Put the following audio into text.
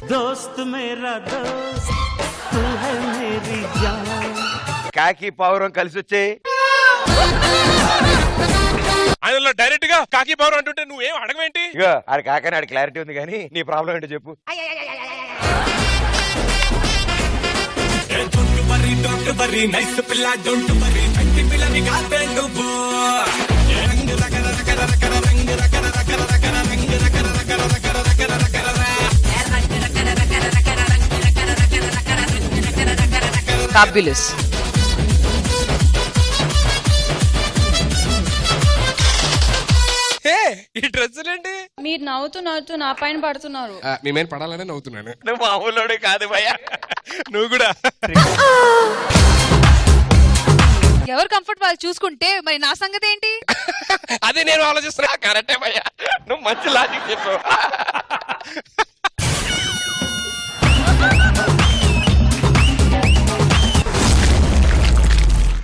दोस्त मेरा दोस्त तू है मेरी जान కాకి పావురం కలిసి వచ్చే అందులో డైరెక్ట్ గా కాకి పవర్ అంటుంటే నువ్వేం అడగవేంటి ఇగో ఆడి కాకని ఆడి క్లారిటీ ఉంది కానీ నీ ప్రాబ్లం ఏంటో చెప్పు ఫ్యాబ్యులస్ హే ఈ డ్రెస్సులు ఏంటి మీరు నవ్వుతూ నవ్వుతూ నా పైన పడుతున్నారు మేమేం పడాలనే నవ్వుతున్నాను నువ్వు మామూలుడే కాదు భయ్యా నువ్వు కూడా ఎవరు కంఫర్ట్ వాళ్ళు చూసుకుంటే మరి నా సంగతి ఏంటి అదే నేను ఆలోచిస్తున్నా కరెక్టే భయ్యా నువ్వు మంచి లాజిక్ చెప్పావు